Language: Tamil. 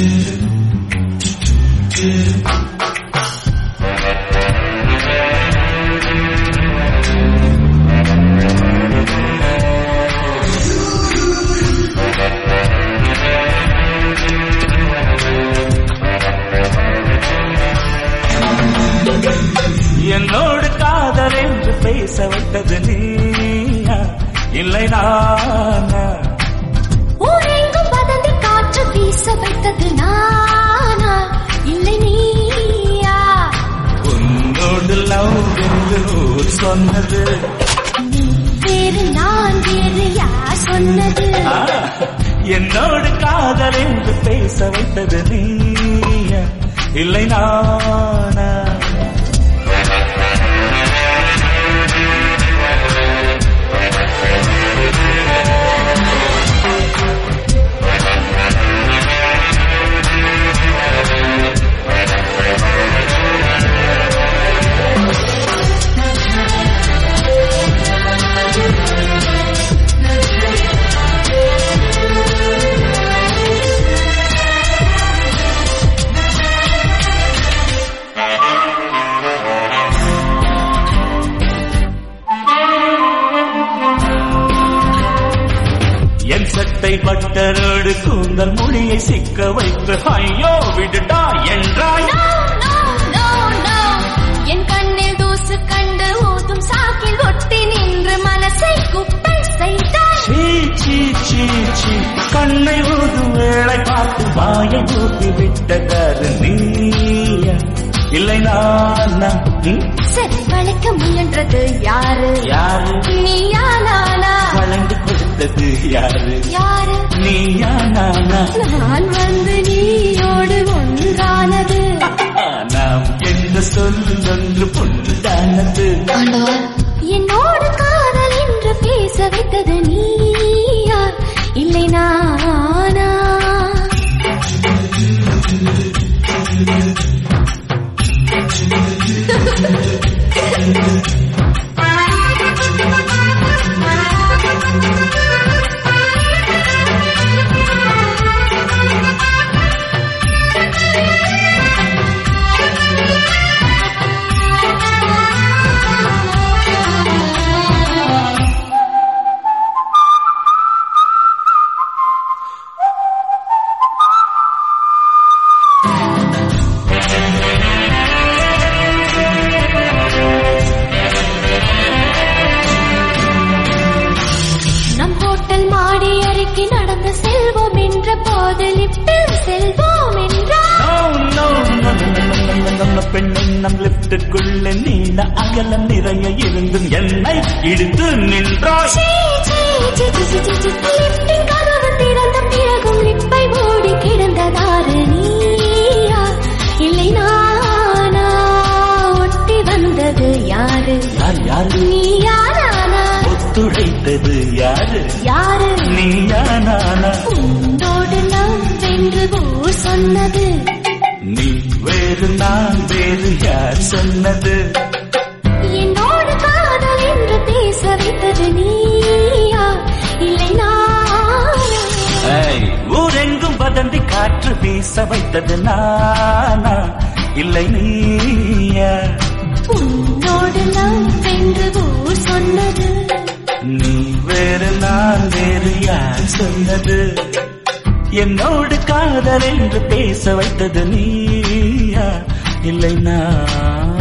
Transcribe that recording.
என்னோடு காதல் என்று பேச வைத்தது நீயா இல்லை நானா ஊரெங்கும் வதந்தி காற்று வீச வைத்தது நானா இல்லை நீயா உன்னோடு லவ் என்று ஊர் சொன்னது நீ வேறு நான் வேறு யார் சொன்னது ஆ, என்னோடு காதல் என்று பேச வைத்தது நீயா இல்லை நானா என் சட்டை பட்டரோடு கூந்தல் மொழியை சிக்க வைத்து ஐயோ விடுடா என்றாய் No, no, no, no. என் கண்ணில் தூசு கண்டு ஊதும் சாக்கில் ஒட்டி நின்று மனசை குப்பை செய்தாய் சீ சீ சீ சீ கண்ணை ஊதும் வேளை பார்த்து வாயை ஊட்டி விட்டதாரு நீயா இல்லை நானா ம்? சரி வளைக்க முயன்றது யாரு யாரு நீயா நானா வளைந்து கொடுத்தது யாரு யாரு நீயா நானா நான் வந்து நீயோடு ஒன்றானது ஆ, நாம் என்ற சொல்லொன்று பொன்னுதானது என்னோடு காதல் என்று பேச வைத்தது நீயா இல்லை நானா நம் ஹோட்டல் மாடி அருகே நடந்து செல்வோம் என்ற போது லிப்பில் செல்வோம் என்றார் No, no, no, no, no, no, no, no, no, பெண்ணின் நம் லிப்டுக்குள்ள நீண்ட அகலம் நிறைய இருந்தும் என்னை இடித்து நின்றாய் சீ, சீ, சீ, சீ, சீ, சீ, சீ. லிப்டின் கதவு திறந்த பிறகும் லிப்பை மூடி கிடந்ததாறு நீயா இல்லை நானா ஒட்டி வந்தது யாரு யார் யாரு நீயா நானா ஒத்துழைத்தது யாரு யாரு நீயா நானா உன்னோடு நாம் வென்று ஊர் சொன்னது நீ வேறு நான் வேறு யார் சொன்னது என்னோடு காதல் என்று பேச வைத்தது நீயா இல்லை நானா ஏய், ஊரெங்கும் வதந்தி காற்று வீச வைத்தது நானா இல்லை நீயா உன்னோடு நாம் வென்று ஊர் சொன்னது நீ வேறு நான் வேறு யார் சொன்னது என்னோடு காதல் என்று பேச வைத்தது நீயா இல்லை நான்